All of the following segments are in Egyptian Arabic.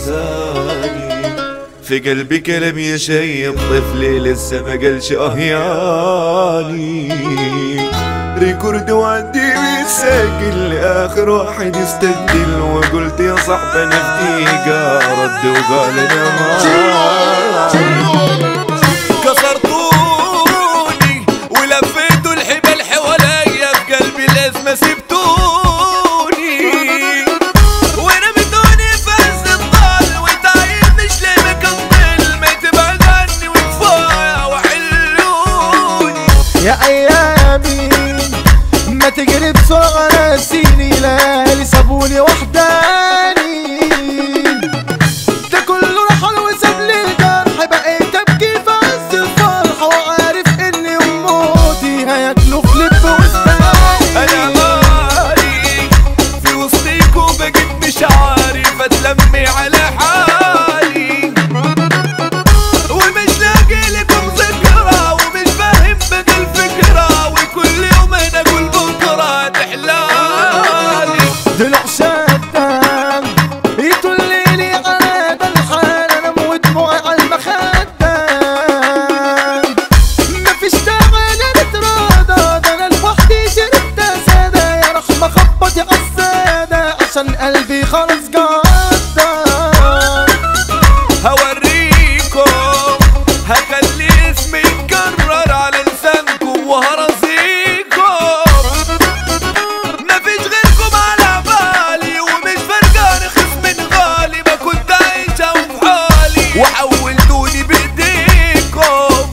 احزاني في قلبي كلام يشيب طفلي لسه ما قالش اهياني ريكورد وعندي بيسجل لاخر واحد يستجل وقلت يا صاحبي انا في دقيقة رد وقال انا ما كسرتوني ولفيتوا الحبال حواليا في قلبي الازمه سبتوني ورميتوني في عز الضل وتعيب مش ليه مكمل ما تبعد عني وكفايه وحلوني يا ايامي ما تجري بسرعة نسيني ليالي سابوني وحداني ده كله رحل وساب لي الجرح بقيت ابكي في عز الفرح وعارف اني موتي هياكلوا في لب انا وسناني مالي في وسطيكوا بقيت مش عارف اتلمي على حالي ومش لاقي لكم ذكرى ومش فاهم بقى الفكرة وكل يوم انا اقول بكرة تحلالي ضلع شدام يطليلي على ده الحال انا موت دموعي على المخدة مفيش داعي نتراضى ده انا لوحدي شربت سادة يا رحمة خبطي عالسادة عشان قلبي خلاص قدر هوريكم هخلي اسمي يتكرر على لسانكم وهرزيكم مفيش غيركم على بالي ومش فرقان رخيص من غالي ما كنت عايشة وفي حالي وحولتوني بايديكم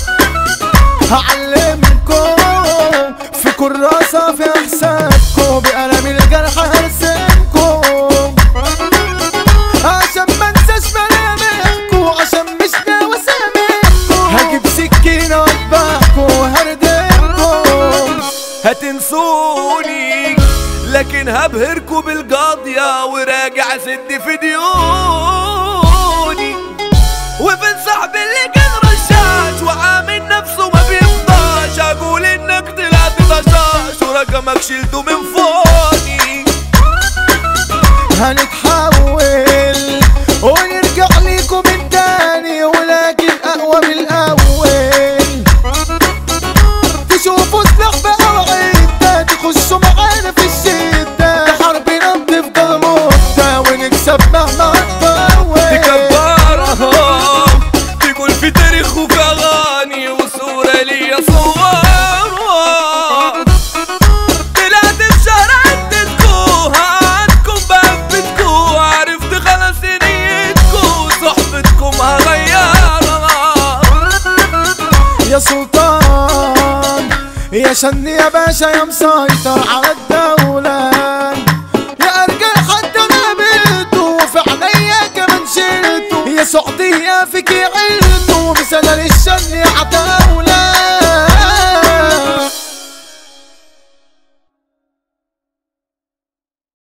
هعلمكم في كراسة في احساسكم بقلم الجرح هرسمكم عشان ما انساش ملامحكم عشان مش ناوي اسامحكم هجيب سكينة واذبحكم هردمكم هتنسوني لكن هبهركوا بالقاضية وراجع سد في ديوني وفين صاحبي اللي كان رشاش وعامل نفسه ما بيفضاش اقول انك طلعت طشاش ورقمك شلته من فوني هنتحول ونرجع ليكم من تاني ولكن اقوى من الاول تشوفوا سلاح بقى وعدة تخشوا معانا في الشدة حربنا بتفضل مدة ونكسب مهما تطول تكبرهم تقول في تاريخ وفي اغاني وصورة ليا صورها طلعت بشهر عدتكو هعدكم بقفتكو عرفت خلاص نيتكو صحبتكم هغيرها يا سلطان يا شن يا باشا يا مسيطر على الدولة يا أرجل حد أنا قابلته وفي عينيا كمان شلته يا سعودية فيكي عيلته مثال للشن يا